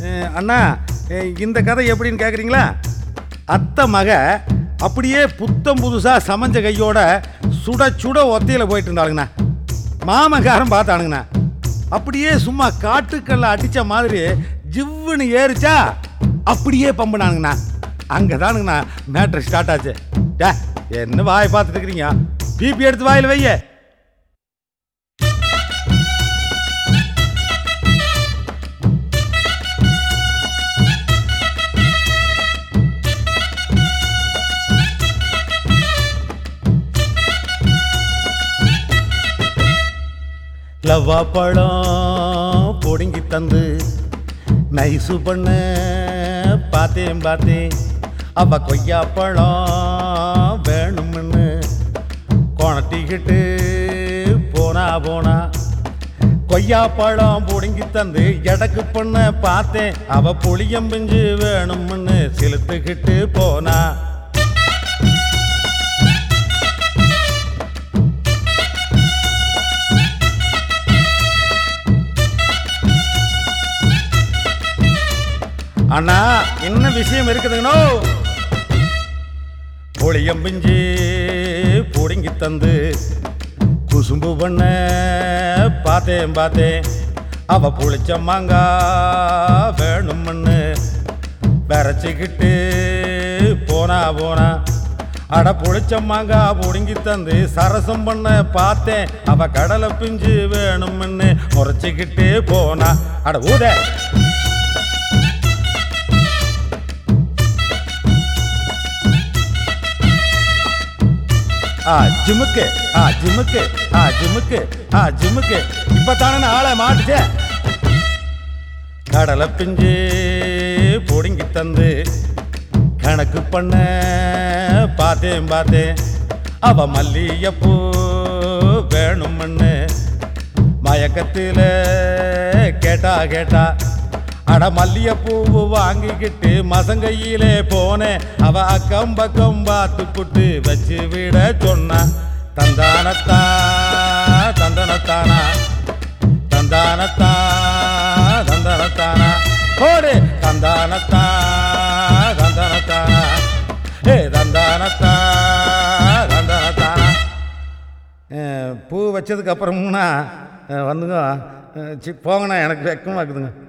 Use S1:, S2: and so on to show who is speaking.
S1: அஹ், அண்ணா அஹ், இந்த கதை எப்படின்னு கேட்குறீங்களா அத்தை மக அப்படியே புத்தம் புதுசாக சமைஞ்ச கையோட சுட சுட ஒத்தையில் போயிட்டு இருந்தாளுங்கண்ணா மாமக்காரன் பார்த்தானுங்கண்ணா அப்படியே சும்மா காட்டுக்கல்ல அடித்த மாதிரி ஜிவ்வுன்னு ஏறிச்சா அப்படியே பம்புனானுங்கண்ணா அங்கே தானுங்கண்ணா மேட்ரு ஸ்டார்ட் ஆச்சு டே என்ன வாய் பார்த்துட்டு இருக்கிறீங்க பிபி எடுத்து வாயில் வைய லவ்வா பழம் பொடுங்கி தந்து நைசு பண்ண பார்த்தேன் பார்த்தேன் அவ கொய்யா பழம் வேணும்னு கொணட்டிக்கிட்டு போனா போனா கொய்யா பழம் புடுங்கி தந்து எடக்கு பண்ண பார்த்தேன் அவ புளியம்பிஞ்சு வேணும்னு செலுத்துக்கிட்டு போனா அண்ணா என்ன விஷயம் இருக்குதுங்கண்ணோ புளியம்பிஞ்சு புடுங்கி தந்து குசும்பு பண்ண பார்த்தேன் பார்த்தேன் அவ புளிச்ச மாங்கா வேணும்னு விரைச்சிக்கிட்டு போனா போனா அட புளிச்ச மாங்கா புடுங்கி தந்து சரசம் பண்ண பார்த்தேன் அவ கடலை பிஞ்சு வேணும்னு முறைச்சிக்கிட்டு போனா அட ஊத ஆ ஜிமுக்கு ஆ ஜிமுக்கு ஆ ஜிமுக்கு ஆ ஜிமுக்கு இப்பத்தானே ஆளை மாட்டுச்சே கடலை பிஞ்சு பொடுங்கி தந்து கணக்கு பண்ண பார்த்தேன் பார்த்தேன் அவ மல்லிகைப்பூ வேணும்னு மயக்கத்தில் கேட்டா கேட்டா அட மல்லிகைப்பூவு வாங்கிக்கிட்டு மசங்கையிலே போனேன் அவ அக்கம் பக்கம் பார்த்து புட்டு வச்சு விட சொன்னா தந்தானத்தா தந்தனத்தானா தந்தானத்தா தந்தனத்தானா போடு தந்தானத்தா தந்தனத்தானா ஏ தந்தானத்தா தந்தனத்தானா அஹ், பூ வச்சதுக்கு அப்புறம்னா அஹ், வந்துங்க அஹ், சி போங்கண்ணா எனக்கு வெக்கமாக இருக்குதுங்க